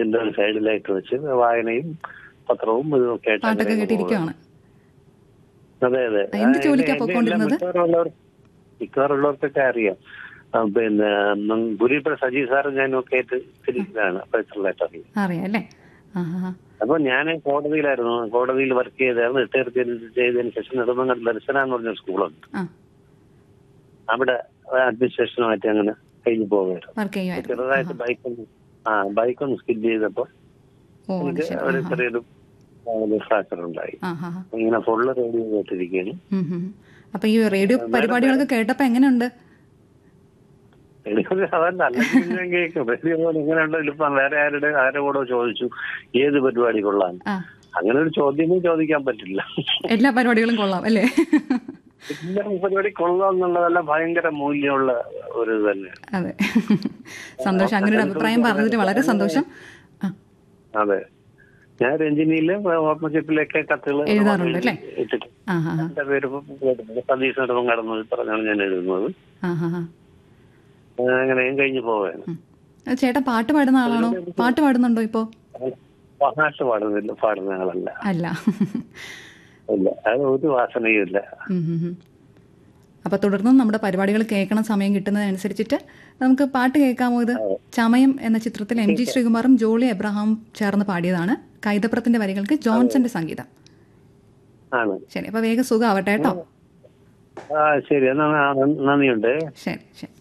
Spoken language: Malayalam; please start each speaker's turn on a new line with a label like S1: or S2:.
S1: ബെഞ്ചിന്റെ ഒരു സൈഡിലായിട്ട് വെച്ച് വായനയും പത്രവും ഇതും ഒക്കെ ആയിട്ട്
S2: പാട്ടൊക്കെ
S1: അങ്ങനെ
S2: കേട്ടിരിക്കുകയാണ്
S1: അതെ അതെ
S2: എന്ത്
S1: ആ,
S2: ജോലിക്കാ
S1: എന്റെ- എന്റെ
S2: പൊക്കോണ്ടിരുന്നത്?
S1: മിക്കവാറുള്ളവർ- മിക്കവാറുള്ളവർക്കൊക്കെ അറിയാം ആ, പിന്നെ ഗുരുപ്പുഴ സജീവ് സാറും ഞാനും ഒക്കെ ആയിട്ട് തിരിച്ചതാണ് പേഴ്സണലായിട്ട് അറിയാം
S2: അറിയാം അല്ലേ ആ ഹാ
S1: അപ്പൊ ഞാൻ കോടതിയിലായിരുന്നു കോടതിയിൽ വർക്ക് ചെയ്തായിരുന്നു റിട്ടയർ ചെയ്തതിന് ശേഷം നെടുമങ്ങാട് ദർശന എന്ന് പറഞ്ഞ സ്കൂളുണ്ട്
S2: ആ
S1: അവിടെ അഡ്മിനിസ്ട്രേഷനുമായിട്ട് അങ്ങനെ കഴിഞ്ഞു പോവുകയായിരുന്നു
S2: വർക്ക് ചെയ്യുമായിരുന്നു
S1: ചെറുതായിട്ട് ബൈക്കൊന്ന് ആ ബൈക്കൊന്ന് സ്കിഡ് ചെയ്തപ്പോ
S2: ഓ അത്
S1: എനിക്ക്
S2: ശരി
S1: ഒരു
S2: ആ
S1: ചെറിയൊരു ഫ്രാക്ചർ ഉണ്ടായി
S2: ആ ഹാ ഹാ
S1: ഇങ്ങനെ ഫുള്ള് റേഡിയോ കേട്ടിരിക്കുകയാണ്
S2: ഉം, ഉം. അപ്പൊ ഈ റേഡിയോ പരിപാടികളൊക്കെ കേട്ടപ്പോ എങ്ങനെയുണ്ട്
S1: എനിക്ക് അതല്ല അല്ലെങ്കിൽ ഞാൻ കേൾക്കും റേഡിയോ പോലെ ഇങ്ങനെ ഉണ്ടല്ലോ ഇപ്പൊ വേറെ ആരുടെ ആരുടെ കൂടെ ചോദിച്ചു ഏത് പരിപാടി കൊള്ളാൻ
S2: ആ
S1: അങ്ങനെ ഒരു ചോദ്യമേ ചോദിക്കാൻ പറ്റില്ല
S2: എല്ലാ പരിപാടികളും കൊള്ളാം അല്ലേ
S1: എല്ലാ പരിപാടി കൊള്ളാം എന്നുള്ളതല്ല ഭയങ്കര മൂല്യമുള്ള ഒരു ഇത് തന്നെയാണ്
S2: അതെ സന്തോഷം അങ്ങനെ ഒരു അഭിപ്രായം പറഞ്ഞതിൽ വളരെ സന്തോഷം ആ
S1: അതെ ഞാൻ രഞ്ജിനിയില് ഓർമ്മച്ചിപ്പിലൊക്കെ കത്തുകൾ
S2: എഴുതാറുണ്ട് അല്ലേ?
S1: ഇട്ടിട്ട്
S2: ആ ഹാ ഹാ
S1: എന്റെ പേര് കേട്ടിട്ടുണ്ട്. സതീഷ് നെടുമ്പം കടന്നു പറഞ്ഞാണ് ഞാൻ എഴുതുന്നത്
S2: ആ ഹാ ഹാ
S1: അങ്ങനെയും കഴിഞ്ഞു പോവുകയാണ്
S2: ഉം. ചേട്ടാ പാട്ട് പാടുന്ന ആളാണോ പാട്ട് പാടുന്നുണ്ടോ ഇപ്പോ
S1: പാട്ട് പാടുന്നില്ല പാടുന്ന ആളല്ല
S2: അല്ല
S1: ഇല്ല അത് ഒരു വാസനയും ഇല്ല
S2: ഉം, ഉം, ഉം. അപ്പൊ തുടർന്നും നമ്മുടെ പരിപാടികൾ കേൾക്കണം സമയം കിട്ടുന്നതനുസരിച്ചിട്ട് നമുക്ക് പാട്ട് കേൾക്കാമോ ഇത് ചമയം എന്ന ചിത്രത്തിൽ എം ജി ശ്രീകുമാറും ജോളി എബ്രഹാമും ചേർന്ന് പാടിയതാണ് കൈതപ്രത്തിന്റെ വരികൾക്ക് ജോൺസന്റെ സംഗീതം
S1: ആണ്
S2: ശരി അപ്പൊ വേഗം സുഖമാവട്ടെ കേട്ടോ
S1: ആ ശരി എന്നാ നന്ദിയുണ്ട്
S2: ശരി ശരി